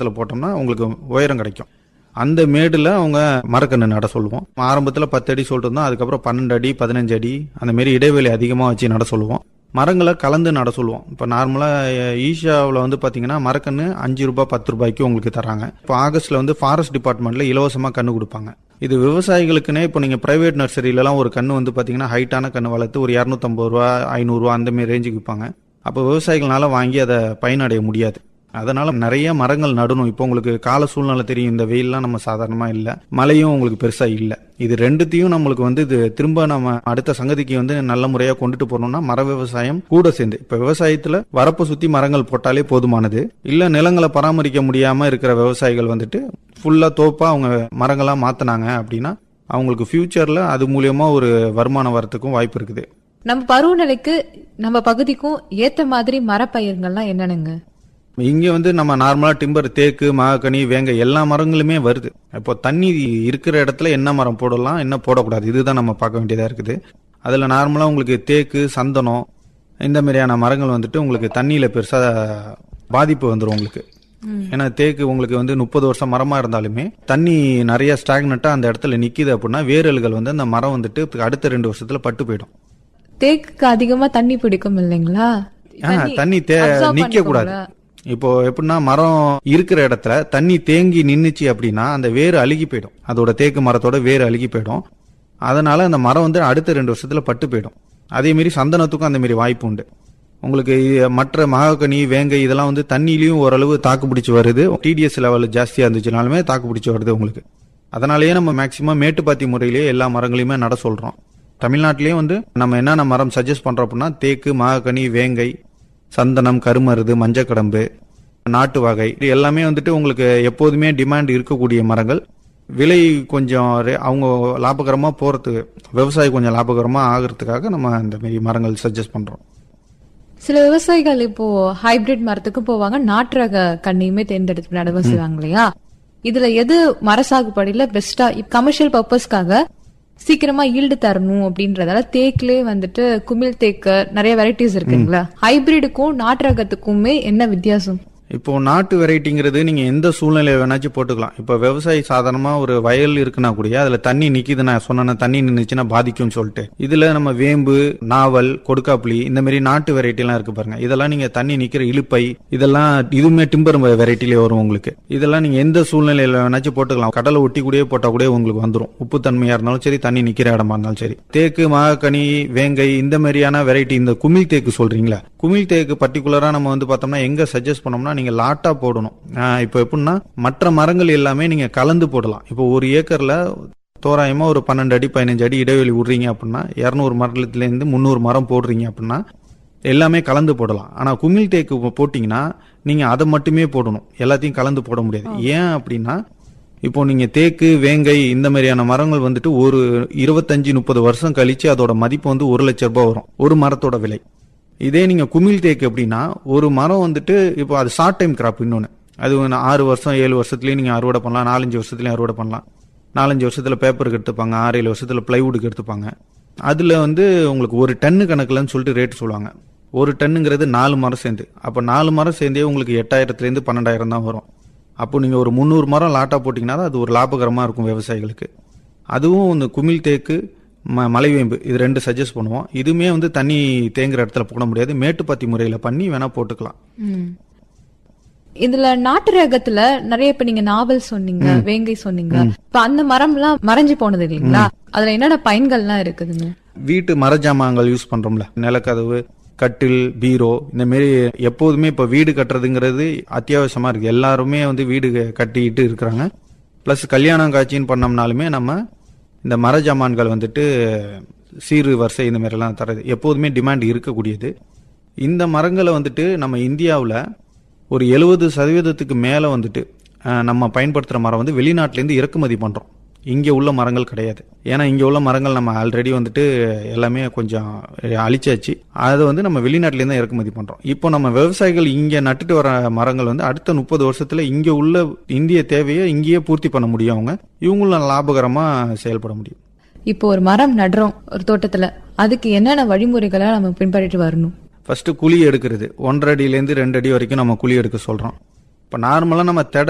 இடத்துல போட்டோம்னா உங்களுக்கு உயரம் கிடைக்கும் அந்த மேடில் அவங்க மரக்கன்று நட சொல்லுவோம் ஆரம்பத்தில் பத்து அடி சொல்லிட்டு இருந்தோம் அதுக்கப்புறம் பன்னெண்டு அடி பதினஞ்சு அடி அந்த மாரி இடைவெளி அதிகமாக வச்சு நட சொல்லுவோம் மரங்களை கலந்து நட சொல்லுவோம் இப்போ நார்மலாக ஈஷாவில் வந்து பார்த்தீங்கன்னா மரக்கன்று அஞ்சு ரூபாய் பத்து ரூபாய்க்கு உங்களுக்கு தராங்க இப்போ ஆகஸ்ட்டில் வந்து ஃபாரஸ்ட் டிபார்ட்மெண்ட்டில் இலவசமாக கன்று கொடுப்பாங்க இது விவசாயிகளுக்குன்னே இப்போ நீங்கள் ப்ரைவேட் நர்சரியிலலாம் ஒரு கன்று வந்து பார்த்தீங்கன்னா ஹைட்டான கன்று வளர்த்து ஒரு இரநூத்தம்பது ரூபா ஐநூறுரூவா அந்த மாதிரி ரேஞ்சுக்கு விற்பாங்க அப்போ விவசாயிகளால வாங்கி அதை பயனடைய முடியாது அதனால நிறைய மரங்கள் நடணும் இப்போ உங்களுக்கு கால சூழ்நிலை தெரியும் இந்த வெயில்லாம் நம்ம சாதாரணமா இல்ல மழையும் உங்களுக்கு பெருசா இல்ல இது ரெண்டுத்தையும் நம்மளுக்கு வந்து இது திரும்ப நம்ம அடுத்த சங்கதிக்கு வந்து நல்ல முறையா கொண்டுட்டு போறோம்னா மர விவசாயம் கூட சேர்ந்து இப்ப விவசாயத்துல வரப்பு சுத்தி மரங்கள் போட்டாலே போதுமானது இல்ல நிலங்களை பராமரிக்க முடியாம இருக்கிற விவசாயிகள் வந்துட்டு ஃபுல்லா தோப்பா அவங்க மரங்களா மாத்தினாங்க அப்படின்னா அவங்களுக்கு ஃபியூச்சர்ல அது மூலியமா ஒரு வருமானம் வரத்துக்கும் வாய்ப்பு இருக்குது நம்ம பருவநிலைக்கு நம்ம பகுதிக்கும் ஏத்த மாதிரி மரப்பயிர்கள்லாம் என்னென்னங்க இங்க வந்து நம்ம நார்மலா டிம்பர் தேக்கு மாகனி வேங்க எல்லா மரங்களுமே வருது இப்போ தண்ணி இருக்கிற இடத்துல என்ன மரம் போடலாம் என்ன போடக்கூடாது இதுதான் நம்ம பார்க்க வேண்டியதா இருக்குது அதுல நார்மலா உங்களுக்கு தேக்கு சந்தனம் இந்த மாதிரியான மரங்கள் வந்துட்டு உங்களுக்கு தண்ணியில பெருசா பாதிப்பு வந்துடும் உங்களுக்கு ஏன்னா தேக்கு உங்களுக்கு வந்து முப்பது வருஷம் மரமா இருந்தாலுமே தண்ணி நிறைய ஸ்டாக்னட்டா அந்த இடத்துல நிக்குது அப்படின்னா வேரல்கள் வந்து அந்த மரம் வந்துட்டு அடுத்த ரெண்டு வருஷத்துல பட்டு போயிடும் தேக்குக்கு அதிகமா தண்ணி பிடிக்கும் இல்லைங்களா ஆ, தண்ணி தே absorb நிக்க கூடாது பண்ணிக்கோங்களா? இப்போ எப்படின்னா மரம் இருக்கிற இடத்துல தண்ணி தேங்கி நின்னுச்சு அப்படின்னா அந்த வேர் அழுகி போயிடும் அதோட தேக்கு மரத்தோட வேர் அழுகி போயிடும் அதனால அந்த மரம் வந்து அடுத்த ரெண்டு வருஷத்துல பட்டு போயிடும் அதே மாதிரி சந்தனத்துக்கும் அந்த மாதிரி வாய்ப்பு உண்டு உங்களுக்கு இ- மற்ற மகாகனி வேங்கை இதெல்லாம் வந்து தண்ணியிலையும் ஓரளவு தாக்கு பிடிச்சி வருது டிடிஎஸ் லெவல் ஜாஸ்தியா இருந்துச்சுனாலுமே தாக்கு பிடிச்சி வருது உங்களுக்கு அதனாலேயே நம்ம மேக்சிமம் மேட்டுப்பாத்தி முறையிலேயே எல்லா மரங்களையுமே நட சொல்றோம் தமிழ்நாட்டிலேயே வந்து நம்ம என்னென்ன மரம் சஜஸ்ட் பண்றோம் அப்படின்னா தேக்கு மகாகனி வேங்கை சந்தனம் கருமருது மஞ்சக்கடம்பு நாட்டு வகை இது எல்லாமே வந்துட்டு உங்களுக்கு எப்போதுமே டிமாண்ட் இருக்கக்கூடிய மரங்கள் விலை கொஞ்சம் ரே- அவங்க லாபகரமா போறதுக்கு விவசாயி கொஞ்சம் லாபகரமா ஆகிறதுக்காக நம்ம இந்த மாதிரி மரங்கள் சஜஸ்ட் பண்றோம் சில விவசாயிகள் இப்போ ஹைபிரிட் மரத்துக்கு போவாங்க நாட்டு ரக கண்ணையுமே தேர்ந்தெடுத்து நடவு செய்வாங்க இல்லையா இதுல எது மர சாகுபடியில பெஸ்டா கமர்ஷியல் பர்பஸ்க்காக சீக்கிரமா ஈல்டு தரணும் அப்படின்றதால தேக்குலே வந்துட்டு குமிழ் தேக்கு நிறைய வெரைட்டிஸ் இருக்குங்களா ஹைபிரிடுக்கும் நாட்டு ரகத்துக்குமே என்ன வித்தியாசம் இப்போ நாட்டு வெரைட்டிங்கிறது நீங்க எந்த சூழ்நிலையை வேணாச்சும் போட்டுக்கலாம் இப்போ விவசாயி சாதாரணமா ஒரு வயல் இருக்குன்னா கூட அதுல தண்ணி நிக்குது நான் சொன்ன தண்ணி நின்னுச்சுன்னா பாதிக்கும்னு சொல்லிட்டு இதுல நம்ம வேம்பு நாவல் கொடுக்காப்புளி இந்த மாதிரி நாட்டு வெரைட்டி எல்லாம் இருக்கு பாருங்க இதெல்லாம் நீங்க தண்ணி நிக்கிற இழுப்பை இதெல்லாம் இதுவுமே டிம்பர் வெரைட்டிலே வரும் உங்களுக்கு இதெல்லாம் நீங்க எந்த சூழ்நிலையில வேணாச்சும் போட்டுக்கலாம் கடலை ஒட்டி கூடயே போட்டா கூட உங்களுக்கு வந்துரும் உப்பு தன்மையா இருந்தாலும் சரி தண்ணி நிக்கிற இடமா இருந்தாலும் சரி தேக்கு மாகனி வேங்கை இந்த மாதிரியான வெரைட்டி இந்த குமிழ் தேக்கு சொல்றீங்களா குமிழ் தேக்கு பர்டிகுலரா நம்ம வந்து பார்த்தோம்னா எங்க சஜஸ்ட் பண்ணோம்னா நீங்க லாட்டா போடணும் ஆஹ் இப்போ எப்படின்னா மற்ற மரங்கள் எல்லாமே நீங்க கலந்து போடலாம் இப்போ ஒரு ஏக்கர்ல தோராயமா ஒரு பன்னெண்டு அடி பதினஞ்சு அடி இடைவெளி விடுறீங்க அப்படின்னா இரநூறு மரத்துல இருந்து முந்நூறு மரம் போடுறீங்க அப்படின்னா எல்லாமே கலந்து போடலாம் ஆனா குமிழ் தேக்கு போ- போட்டீங்கன்னா நீங்க அதை மட்டுமே போடணும் எல்லாத்தையும் கலந்து போட முடியாது ஏன் அப்படின்னா இப்போ நீங்க தேக்கு வேங்கை இந்த மாதிரியான மரங்கள் வந்துட்டு ஒரு இருபத்தஞ்சு முப்பது வருஷம் கழிச்சு அதோட மதிப்பு வந்து ஒரு லட்சம் ரூபாய் வரும் ஒரு மரத்தோட விலை இதே நீங்க குமிழ் தேக்கு அப்படின்னா ஒரு மரம் வந்துட்டு இப்போ அது ஷார்ட் டைம் கிராப் இன்னொன்னு அது ஒண்ணு ஆறு வருஷம் ஏழு வருஷத்துலயும் நீங்க அறுவடை பண்ணலாம் நாலஞ்சு வருஷத்துலயும் அறுவடை பண்ணலாம் நாலஞ்சு வருஷத்துல பேப்பருக்கு எடுத்துப்பாங்க ஆறு ஏழு வருஷத்துல பிளைவுட்டுக்கு எடுத்துப்பாங்க அதுல வந்து உங்களுக்கு ஒரு டன்னு கணக்குலன்னு சொல்லிட்டு ரேட் சொல்லுவாங்க ஒரு டன்னுங்கிறது நாலு மரம் சேர்ந்து அப்ப நாலு மரம் சேர்ந்தே உங்களுக்கு எட்டாயிரத்துல இருந்து பன்னெண்டாயிரம் தான் வரும் அப்போ நீங்க ஒரு முந்நூறு மரம் லாட்டா போட்டீங்கன்னா தான் அது ஒரு லாபகரமா இருக்கும் விவசாயிகளுக்கு அதுவும் இந்த குமிழ் தேக்கு ம மலைவேம்பு இது ரெண்டு சஜஸ்ட் பண்ணுவோம் இதுவுமே வந்து தண்ணி தேங்குற இடத்துல போட முடியாது மேட்டுப்பாத்தி முறையில பண்ணி வேணா போட்டுக்கலாம் இதுல நாட்டு ரகத்துல நிறைய இப்ப நீங்க நாவல் சொன்னீங்க வேங்கை சொன்னீங்க இப்ப அந்த மரம் எல்லாம் மறைஞ்சு போனது இல்லைங்களா அதுல என்னென்ன பயன்கள்லாம் இருக்குதுங்க வீட்டு மரஜாமான்கள் யூஸ் பண்றோம்ல நிலக்கதவு கட்டில் பீரோ இந்த மாதிரி எப்போதுமே இப்ப வீடு கட்டுறதுங்கிறது அத்தியாவசியமா இருக்கு எல்லாருமே வந்து வீடு க- கட்டிக்கிட்டு இருக்கிறாங்க பிளஸ் கல்யாணம் காட்சின்னு பண்ணோம்னாலுமே நம்ம இந்த மரஜாமான்கள் வந்துட்டு சீரு வரிசை இந்த மாதிரி எல்லாம் தரது எப்போதுமே டிமாண்ட் இருக்கக்கூடியது இந்த மரங்களை வந்துட்டு நம்ம இந்தியாவில் ஒரு எழுபது சதவீதத்துக்கு மேலே வந்துட்டு அஹ், நம்ம பயன்படுத்துகிற மரம் வந்து வெளிநாட்டிலேருந்து இறக்குமதி பண்ணுறோம் இங்கே உள்ள மரங்கள் கிடையாது ஏன்னா இங்கே உள்ள மரங்கள் நம்ம ஆல்ரெடி வந்துட்டு எல்லாமே கொஞ்சம் அழிச்சாச்சு அதை வந்து நம்ம வெளிநாட்டிலேருந்து இறக்குமதி பண்ணுறோம் இப்போ நம்ம விவசாயிகள் இங்கே நட்டுட்டு வர மரங்கள் வந்து அடுத்த முப்பது வருஷத்தில் இங்கே உள்ள இந்திய தேவையை இங்கேயே பூர்த்தி பண்ண முடியும் அவங்க இவங்களும் லாபகரமாக செயல்பட முடியும் இப்போ ஒரு மரம் நடுறோம் ஒரு தோட்டத்துல அதுக்கு என்னென்ன வழிமுறைகளை நம்ம பின்பற்றிட்டு வரணும் ஃபர்ஸ்ட் குழி எடுக்கிறது ஒன்றரை அடியிலேருந்து ரெண்டு அடி வரைக்கும் நம்ம குழி எடுக்க சொல்றோம் இப்போ நார்மலாக நம்ம தெட